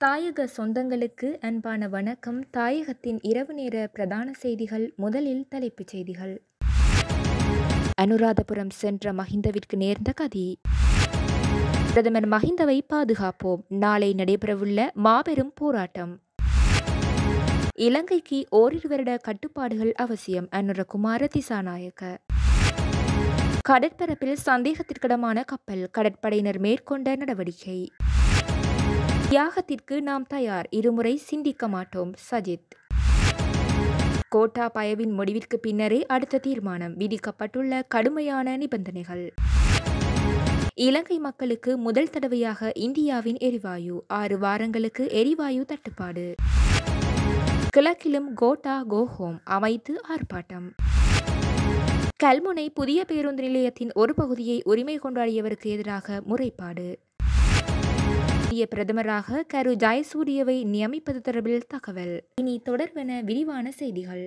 தாயக சொந்தங்களுக்கு அன்பான வணக்கம் தாயகத்தின் இரவு நேர பிரதான செய்திகள் முதலில் தலைப்புச் செய்திகள் அனுராதபுரம் சென்ற மஹிந்தவிற்கு நேர்ந்த கதி பிரதமர் மஹிந்தவை பாதுகாப்போம் நாளை நடைபெறவுள்ள மாபெரும் போராட்டம் இலங்கைக்கு ஓரிரு வருட கட்டுப்பாடுகள் அவசியம் அனுரகுமார திசாநாயக்க கடற்பரப்பில் சந்தேகத்திற்கிடமான கப்பல் கடற்படையினர் மேற்கொண்ட நடவடிக்கை தியாகத்திற்கு நாம் தயார் இருமுறை சிந்திக்க மாட்டோம் சஜித் கோட்டா பயவின் முடிவிற்கு பின்னரே அடுத்த தீர்மானம் விதிக்கப்பட்டுள்ள கடுமையான நிபந்தனைகள் இலங்கை மக்களுக்கு முதல் தடவையாக இந்தியாவின் எரிவாயு ஆறு வாரங்களுக்கு எரிவாயு தட்டுப்பாடு கிழக்கிலும் கோட்டா கோஹோம் அமைத்து ஆர்ப்பாட்டம் கல்முனை புதிய பேருந்து நிலையத்தின் ஒரு பகுதியை உரிமை கொண்டாடியவருக்கு எதிராக முறைப்பாடு புதிய பிரதமராக கரு ஜெயசூரியவை நியமிப்பது தொடர்பில் தகவல் இனி தொடர்வென விரிவான செய்திகள்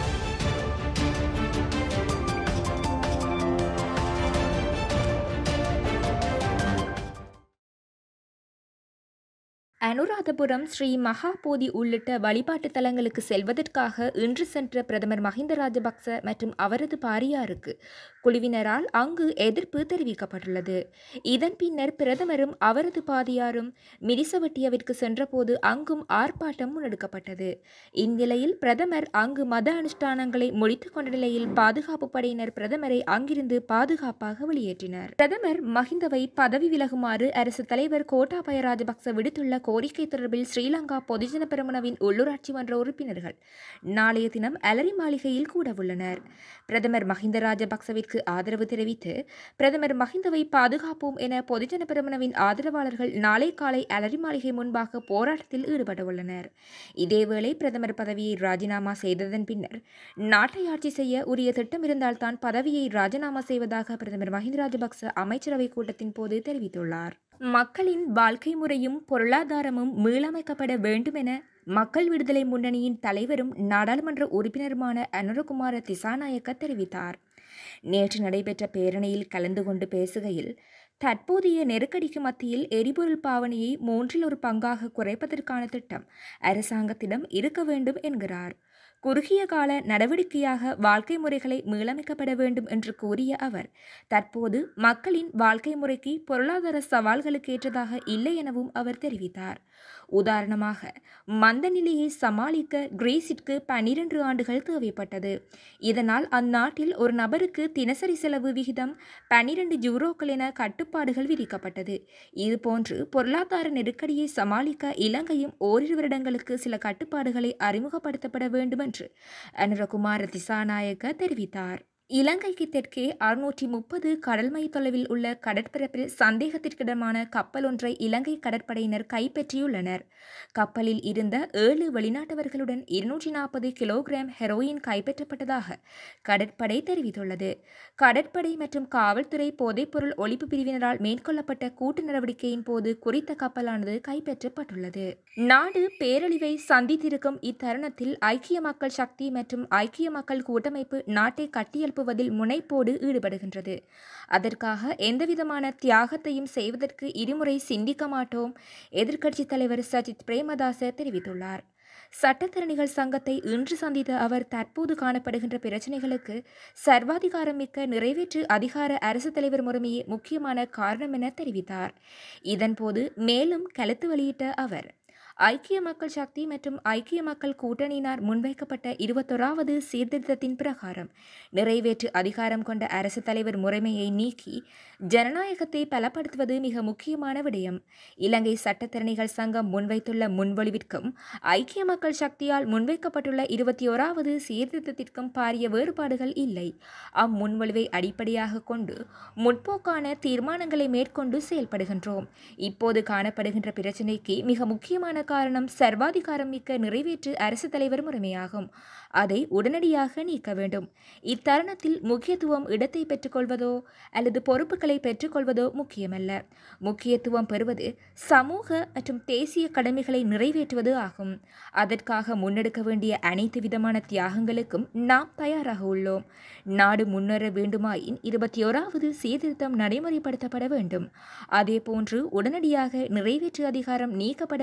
அனுராதபுரம் ஸ்ரீ மகாபோதி உள்ளிட்ட வழிபாட்டு தலங்களுக்கு செல்வதற்காக இன்று சென்ற பிரதமர் மஹிந்த ராஜபக்ச மற்றும் அவரது பாரியாருக்கு குழுவினரால் அங்கு எதிர்ப்பு தெரிவிக்கப்பட்டுள்ளது இதன் பின்னர் பிரதமரும் அவரது பாதியாரும் மிரிசவட்டியவிற்கு சென்றபோது அங்கும் ஆர்ப்பாட்டம் முன்னெடுக்கப்பட்டது இந்நிலையில் பிரதமர் அங்கு மத அனுஷ்டானங்களை முடித்துக் கொண்ட நிலையில் பாதுகாப்பு படையினர் பிரதமரை அங்கிருந்து பாதுகாப்பாக வெளியேற்றினர் பிரதமர் மஹிந்தவை பதவி விலகுமாறு அரசு தலைவர் கோட்டாபய ராஜபக்ச விடுத்துள்ள கோரிக்கை தொடர்பில் ஸ்ரீலங்கா பொதுஜன பெரமுனவின் உள்ளூராட்சி மன்ற உறுப்பினர்கள் நாளைய தினம் அலரி மாளிகையில் கூடவுள்ளனர் பிரதமர் மஹிந்த ராஜபக்சவிற்கு ஆதரவு தெரிவித்து பிரதமர் மஹிந்தவை பாதுகாப்போம் என பொதுஜன பெரமுனவின் ஆதரவாளர்கள் நாளை காலை அலரி மாளிகை முன்பாக போராட்டத்தில் ஈடுபடவுள்ளனர் இதேவேளை பிரதமர் பதவியை ராஜினாமா செய்ததன் பின்னர் நாட்டை ஆட்சி செய்ய உரிய திட்டம் இருந்தால்தான் பதவியை ராஜினாமா செய்வதாக பிரதமர் மஹிந்த ராஜபக்ச அமைச்சரவை கூட்டத்தின் போது தெரிவித்துள்ளார் மக்களின் வாழ்க்கை முறையும் பொருளாதாரமும் மீளமைக்கப்பட வேண்டுமென மக்கள் விடுதலை முன்னணியின் தலைவரும் நாடாளுமன்ற உறுப்பினருமான அனுரகுமார திசாநாயக்க தெரிவித்தார் நேற்று நடைபெற்ற பேரணியில் கலந்து கொண்டு பேசுகையில் தற்போதைய நெருக்கடிக்கு மத்தியில் எரிபொருள் பாவனையை மூன்றில் ஒரு பங்காக குறைப்பதற்கான திட்டம் அரசாங்கத்திடம் இருக்க வேண்டும் என்கிறார் குறுகிய கால நடவடிக்கையாக வாழ்க்கை முறைகளை மீளமைக்கப்பட வேண்டும் என்று கூறிய அவர் தற்போது மக்களின் வாழ்க்கை முறைக்கு பொருளாதார சவால்களுக்கு ஏற்றதாக இல்லை எனவும் அவர் தெரிவித்தார் உதாரணமாக மந்த நிலையை சமாளிக்க கிரீஸிற்கு பனிரெண்டு ஆண்டுகள் தேவைப்பட்டது இதனால் அந்நாட்டில் ஒரு நபருக்கு தினசரி செலவு விகிதம் பனிரெண்டு யூரோக்கள் என கட்டுப்பாடுகள் விதிக்கப்பட்டது இதுபோன்று பொருளாதார நெருக்கடியை சமாளிக்க இலங்கையும் ஓரிரு வருடங்களுக்கு சில கட்டுப்பாடுகளை அறிமுகப்படுத்தப்பட வேண்டும் என்று அனுரகுமார திசாநாயக்க தெரிவித்தார் இலங்கைக்கு தெற்கே அறுநூற்றி முப்பது கடல் மை தொலைவில் உள்ள கடற்பரப்பில் சந்தேகத்திற்கிடமான கப்பல் ஒன்றை இலங்கை கடற்படையினர் கைப்பற்றியுள்ளனர் கப்பலில் இருந்த ஏழு வெளிநாட்டவர்களுடன் இருநூற்றி நாற்பது கிலோகிராம் ஹெரோயின் கைப்பற்றப்பட்டதாக கடற்படை தெரிவித்துள்ளது கடற்படை மற்றும் காவல்துறை போதைப்பொருள் ஒழிப்பு பிரிவினரால் மேற்கொள்ளப்பட்ட கூட்டு நடவடிக்கையின் போது குறித்த கப்பலானது கைப்பற்றப்பட்டுள்ளது நாடு பேரழிவை சந்தித்திருக்கும் இத்தருணத்தில் ஐக்கிய மக்கள் சக்தி மற்றும் ஐக்கிய மக்கள் கூட்டமைப்பு நாட்டை கட்டியெழுப்ப எழுப்புவதில் முனைப்போடு ஈடுபடுகின்றது அதற்காக எந்தவிதமான தியாகத்தையும் செய்வதற்கு இருமுறை சிந்திக்க மாட்டோம் எதிர்க்கட்சித் தலைவர் சஜித் பிரேமதாச தெரிவித்துள்ளார் சட்டத்தரணிகள் சங்கத்தை இன்று சந்தித்த அவர் தற்போது காணப்படுகின்ற பிரச்சினைகளுக்கு சர்வாதிகாரம் மிக்க நிறைவேற்று அதிகார அரசு தலைவர் முறைமையே முக்கியமான காரணம் என தெரிவித்தார் இதன்போது மேலும் கருத்து வெளியிட்ட அவர் ஐக்கிய மக்கள் சக்தி மற்றும் ஐக்கிய மக்கள் கூட்டணியினர் முன்வைக்கப்பட்ட இருபத்தொராவது சீர்திருத்தத்தின் பிரகாரம் நிறைவேற்று அதிகாரம் கொண்ட அரசு தலைவர் முறைமையை நீக்கி ஜனநாயகத்தை பலப்படுத்துவது மிக முக்கியமான விடயம் இலங்கை சட்டத்திறனிகள் சங்கம் முன்வைத்துள்ள முன்வொழிவிற்கும் ஐக்கிய மக்கள் சக்தியால் முன்வைக்கப்பட்டுள்ள இருபத்தி ஓராவது சீர்திருத்தத்திற்கும் பாரிய வேறுபாடுகள் இல்லை அம்முன்வொழிவை அடிப்படையாக கொண்டு முற்போக்கான தீர்மானங்களை மேற்கொண்டு செயல்படுகின்றோம் இப்போது காணப்படுகின்ற பிரச்சினைக்கு மிக முக்கியமான காரணம் சர்வாதிகாரம் மிக்க நிறைவேற்று அரசு தலைவர் முறைமையாகும் அதை உடனடியாக நீக்க வேண்டும் இத்தருணத்தில் முக்கியத்துவம் இடத்தை பெற்றுக்கொள்வதோ அல்லது பொறுப்புகளை பெற்றுக்கொள்வதோ முக்கியமல்ல முக்கியத்துவம் பெறுவது சமூக மற்றும் தேசிய கடமைகளை நிறைவேற்றுவது ஆகும் அதற்காக முன்னெடுக்க வேண்டிய அனைத்து விதமான தியாகங்களுக்கும் நாம் தயாராக உள்ளோம் நாடு முன்னேற வேண்டுமாயின் இருபத்தி ஓராவது சீர்திருத்தம் நடைமுறைப்படுத்தப்பட வேண்டும் அதேபோன்று உடனடியாக நிறைவேற்று அதிகாரம் நீக்கப்பட வேண்டும்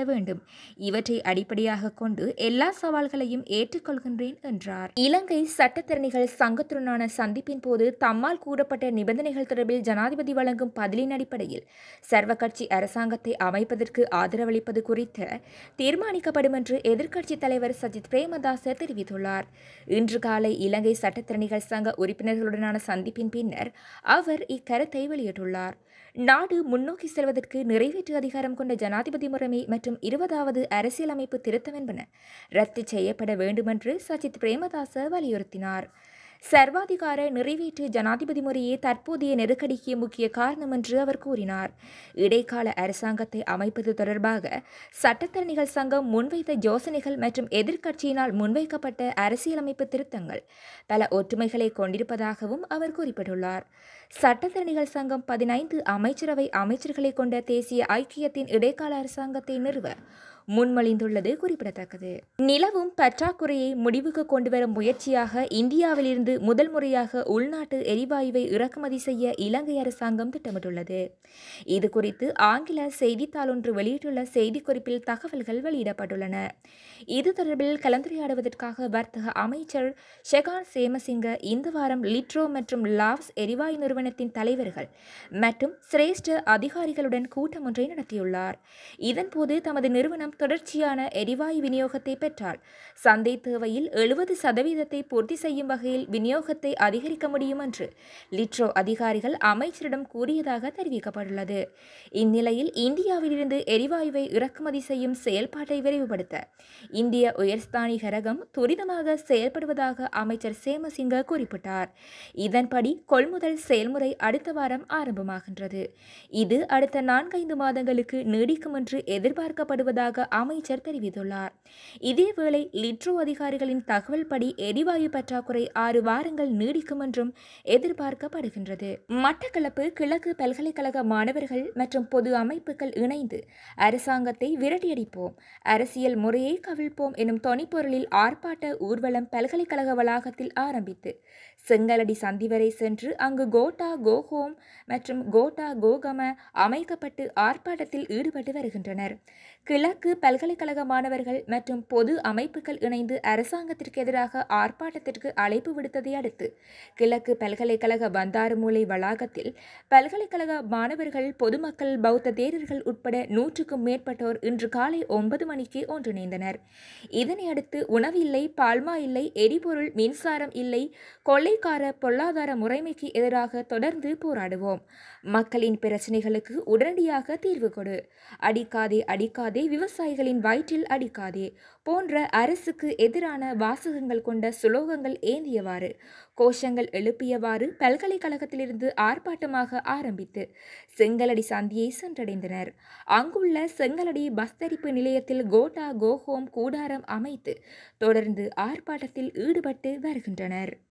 இவற்றை அடிப்படையாக கொண்டு எல்லா சவால்களையும் ஏற்றுக்கொள்கின்றேன் என்றார் இலங்கை சட்டத்தரணிகள் சங்கத்துடனான சந்திப்பின் போது தம்மால் கூறப்பட்ட நிபந்தனைகள் தொடர்பில் ஜனாதிபதி வழங்கும் பதிலின் அடிப்படையில் சர்வகட்சி அரசாங்கத்தை அமைப்பதற்கு ஆதரவளிப்பது குறித்து தீர்மானிக்கப்படும் என்று எதிர்க்கட்சித் தலைவர் சஜித் பிரேமதாச தெரிவித்துள்ளார் இன்று காலை இலங்கை சட்டத்தரணிகள் சங்க உறுப்பினர்களுடனான சந்திப்பின் பின்னர் அவர் இக்கருத்தை வெளியிட்டுள்ளார் நாடு முன்னோக்கி செல்வதற்கு நிறைவேற்று அதிகாரம் கொண்ட ஜனாதிபதி முறைமை மற்றும் இருபதாவது அரசியலமைப்பு திருத்தம் என்பன ரத்து செய்யப்பட வேண்டுமென்று சஜித் பிரேமதாச வலியுறுத்தினார் சர்வாதிகார நிறைவேற்று ஜனாதிபதி முறையே தற்போதைய நெருக்கடிக்கு முக்கிய காரணம் என்று அவர் கூறினார் இடைக்கால அரசாங்கத்தை அமைப்பது தொடர்பாக சட்டத்தரணிகள் சங்கம் முன்வைத்த யோசனைகள் மற்றும் எதிர்க்கட்சியினால் முன்வைக்கப்பட்ட அரசியலமைப்பு திருத்தங்கள் பல ஒற்றுமைகளை கொண்டிருப்பதாகவும் அவர் குறிப்பிட்டுள்ளார் சட்டத்தரணிகள் சங்கம் பதினைந்து அமைச்சரவை அமைச்சர்களை கொண்ட தேசிய ஐக்கியத்தின் இடைக்கால அரசாங்கத்தை நிறுவ முன்மொழிந்துள்ளது குறிப்பிடத்தக்கது நிலவும் பற்றாக்குறையை முடிவுக்கு கொண்டுவரும் முயற்சியாக இந்தியாவிலிருந்து முதல் முறையாக உள்நாட்டு எரிவாயுவை இறக்குமதி செய்ய இலங்கை அரசாங்கம் திட்டமிட்டுள்ளது இது குறித்து ஆங்கில செய்தித்தாள் ஒன்று வெளியிட்டுள்ள செய்திக்குறிப்பில் தகவல்கள் வெளியிடப்பட்டுள்ளன இது தொடர்பில் கலந்துரையாடுவதற்காக வர்த்தக அமைச்சர் ஷெகான் சேமசிங்க இந்த வாரம் லிட்ரோ மற்றும் லாவ்ஸ் எரிவாயு நிறுவனத்தின் தலைவர்கள் மற்றும் சிரேஷ்ட அதிகாரிகளுடன் கூட்டம் ஒன்றை நடத்தியுள்ளார் இதன்போது தமது நிறுவனம் தொடர்ச்சியான எரிவாயு விநியோகத்தை பெற்றால் சந்தை தேவையில் எழுபது சதவீதத்தை பூர்த்தி செய்யும் வகையில் விநியோகத்தை அதிகரிக்க முடியும் என்று லிட்ரோ அதிகாரிகள் அமைச்சரிடம் கூறியதாக தெரிவிக்கப்பட்டுள்ளது இந்நிலையில் இந்தியாவிலிருந்து எரிவாயுவை இறக்குமதி செய்யும் செயல்பாட்டை விரைவுபடுத்த இந்திய உயர்ஸ்தானி கரகம் துரிதமாக செயல்படுவதாக அமைச்சர் சேமசிங்க குறிப்பிட்டார் இதன்படி கொள்முதல் செயல்முறை அடுத்த வாரம் ஆரம்பமாகின்றது இது அடுத்த நான்கைந்து மாதங்களுக்கு நீடிக்கும் என்று எதிர்பார்க்கப்படுவதாக அமைச்சர் தெரிவித்துள்ளார் இதேவேளை லிட்ரோ அதிகாரிகளின் தகவல் படி எரிவாயு பற்றாக்குறை ஆறு வாரங்கள் நீடிக்கும் என்றும் எதிர்பார்க்கப்படுகின்றது மட்டக்களப்பு கிழக்கு பல்கலைக்கழக மாணவர்கள் மற்றும் பொது அமைப்புகள் இணைந்து அரசாங்கத்தை விரட்டியடிப்போம் அரசியல் முறையை கவிழ்ப்போம் எனும் தொனிப்பொருளில் ஆர்ப்பாட்ட ஊர்வலம் பல்கலைக்கழக வளாகத்தில் ஆரம்பித்து செங்கலடி சந்தி வரை சென்று அங்கு கோட்டா கோஹோம் மற்றும் கோட்டா கோகம அமைக்கப்பட்டு ஆர்ப்பாட்டத்தில் ஈடுபட்டு வருகின்றனர் கிழக்கு பல்கலைக்கழக மாணவர்கள் மற்றும் பொது அமைப்புகள் இணைந்து அரசாங்கத்திற்கு எதிராக ஆர்ப்பாட்டத்திற்கு அழைப்பு விடுத்ததை அடுத்து கிழக்கு பல்கலைக்கழக பந்தாருமூலை வளாகத்தில் பல்கலைக்கழக மாணவர்கள் பொதுமக்கள் பௌத்த தேரர்கள் உட்பட நூற்றுக்கும் மேற்பட்டோர் இன்று காலை ஒன்பது மணிக்கு ஒன்றிணைந்தனர் இதனையடுத்து உணவு இல்லை பால்மா இல்லை எரிபொருள் மின்சாரம் இல்லை கொள்ளைக்கார பொருளாதார முறைமைக்கு எதிராக தொடர்ந்து போராடுவோம் மக்களின் பிரச்சனைகளுக்கு உடனடியாக தீர்வு கொடு அடிக்காதே அடிக்காதே விவசாயிகளின் வயிற்றில் அடிக்காதே போன்ற அரசுக்கு எதிரான வாசகங்கள் கொண்ட சுலோகங்கள் ஏந்தியவாறு கோஷங்கள் எழுப்பியவாறு பல்கலைக்கழகத்திலிருந்து ஆர்ப்பாட்டமாக ஆரம்பித்து செங்கலடி சந்தியை சென்றடைந்தனர் அங்குள்ள செங்கலடி பஸ் தரிப்பு நிலையத்தில் கோட்டா கோஹோம் கூடாரம் அமைத்து தொடர்ந்து ஆர்ப்பாட்டத்தில் ஈடுபட்டு வருகின்றனர்